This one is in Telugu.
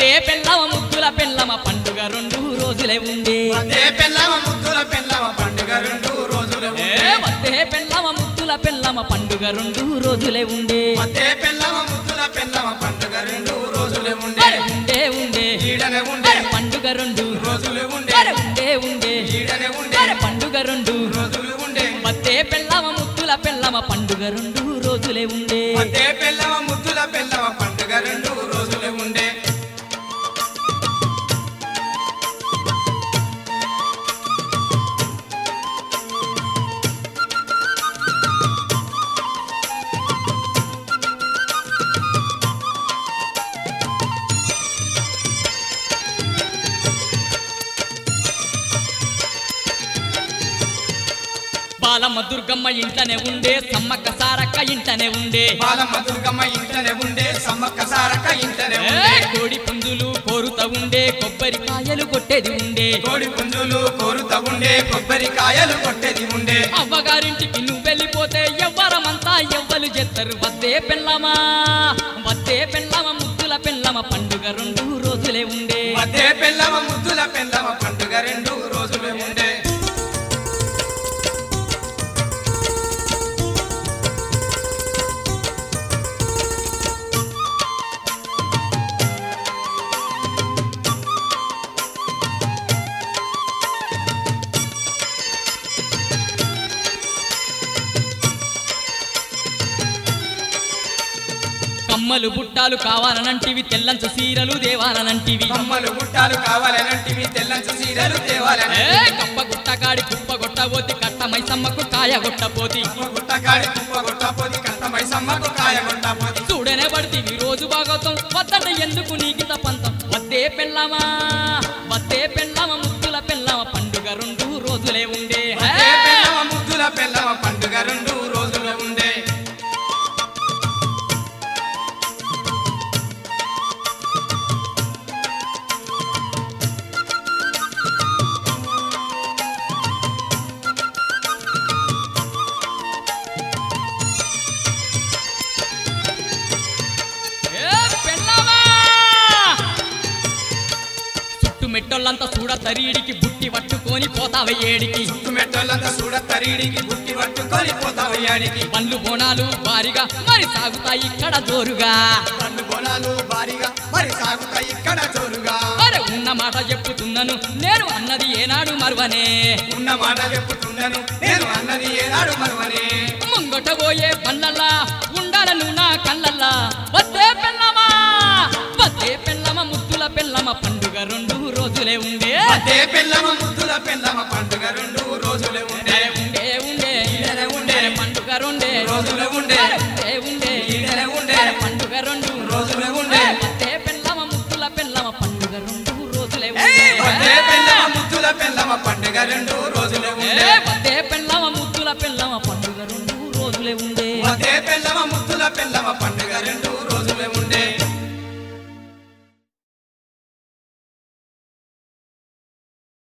వద్దే పెళ్ళమ ముద్దుల పెళ్ళమ పండుగ రెండు రోజులే ఉండే అదే పెళ్ళవ ముద్దుల పెళ్ళవ పండుగ రెండు రోజులు ఏ వద్దే పెళ్ళమ ముద్దుల పెళ్ళమ పండుగ రెండు రోజులే ఉండే అదే పెళ్ళవ ముద్దుల పెళ్ళవ పండుగ రెండు రోజులే ఉండే అరే ఉండే ఉండే ఈడనే ఉండే అరే పండుగ రెండు రోజులు ఉండే అరే ఉండే ఉండే ఈడనే ఉండే అరే పండుగ రెండు రోజులు ఉండే వద్దే పెళ్ళమ ముద్దుల పెళ్ళమ పండుగ రెండు రోజులే ఉండే అదే పెళ్ళవ ముద్దుల పెళ్ళవ పండుగ రెండు రోజులు ఉండే బాలమ్మ దుర్గమ్మ ఇంట్లోనే ఉండే సమ్మక్క సారక్క ఇంట్లోనే ఉండే బాలమ్మ దుర్గమ్మ ఇంటనే ఉండే సమ్మక్క సారక్క ఇంటనే ఏ ఉండే కోడి పుంజులు కోరుతా ఉండే కొబ్బరికాయలు కొట్టేది ఉండే కోడి పుంజులు కోరుతా ఉండే కొబ్బరికాయలు కొట్టేది ఉండే అవ్వగారింటికి నువ్వు వెళ్ళిపోతే ఎవ్వరమంతా ఎవ్వరు చేస్తారు వద్దే పెళ్ళమా వద్దే పెళ్ళమ ముద్దుల పెళ్ళమ పండుగ రెండు రోజులే ఉండే అదే పెళ్ళవ ముద్దుల పెళ్ళవ పండుగ రెండు రోజులు ఉండే కమ్మలు బుట్టాలు కావాలనంటివి తెల్లంచు సీరలు దేవాలనంటివి కమ్మలు గుట్టాలు కావాలనంటివి తెల్లంచు సీరలు తేవాలని ఏ కప్ప గుట్టకాడి కుప్ప కొట్టబోతి కట్ట మైసమ్మకు కాయ కొట్టబోతి గుట్టకాడి కుప్ప కొట్టపోది కట్టమై సమ్మకు కాయ కొట్టపోది చూడనే పడితే రోజు భాగవతం వద్దట ఎందుకు నీకిత పంతం వద్దే పెళ్ళమా వద్దే పెళ్ళమ ముద్దుల పెళ్ళమ పండుగ రెండు రోజులే ఉండే అదే పెళ్ళవ ముద్దుల పెళ్ళవ పండుగ రెండు రోజులు ఉండే ఏ పెళ్ళమా చుట్టు మెట్టోళ్ళంతా చూడ తరీడికి బుట్టి పట్టుకొని పోతావ ఏడికి చుట్టు మెట్టోళ్ళంతా చూడ తరీడికి బుట్టి పట్టుకొని పోతావు యాడికి పండ్లు బోనాలు భారీగా మరి సాగుతాయి ఇక్కడ జోరుగా పండు బొలాలు భారీగా మరి సాగుతాయి ఇక్కడ జోరుగా అరే ఉన్న మాట చెప్పుతున్నాను నేను అన్నది ఏనాడు మరువనే ఉన్న మాట చెప్పుతున్నాను నేను అన్నది ఏనాడు మరువనే ముంగట పోయే పల్లల్లా ఉండాలను నా కళ్ళల్లా వద్దే పెళ్ళమా వద్దే పెళ్ళమ ముద్దుల పెళ్ళమ పండుగ రెండు రోజులే ఉండే అదే పెళ్ళమ ముద్దుల పెళ్ళమ పండుగ రెండు రోజులు ఉండే ఉండే ఉండే ఈడనే ఉండే పండుగ రెండే రోజులు ఉండే ఉండే ఉండే ఈడనే ఉండే పండుగ రెండు రోజులు ఉండే వద్దే పెళ్ళమ ముద్దుల పెళ్ళమ పండుగ రెండు రోజులే అదే ఉండే పెళ్ళమ ముద్దుల పెళ్ళమ పండుగ రెండు రోజులు ఉండే ఏ వద్దే పెళ్ళమ ముద్దుల పెళ్ళమ పండుగ రెండు రోజులే ఉండే అదే పెళ్ళమ ముద్దుల పెళ్ళమ పండుగ రెండు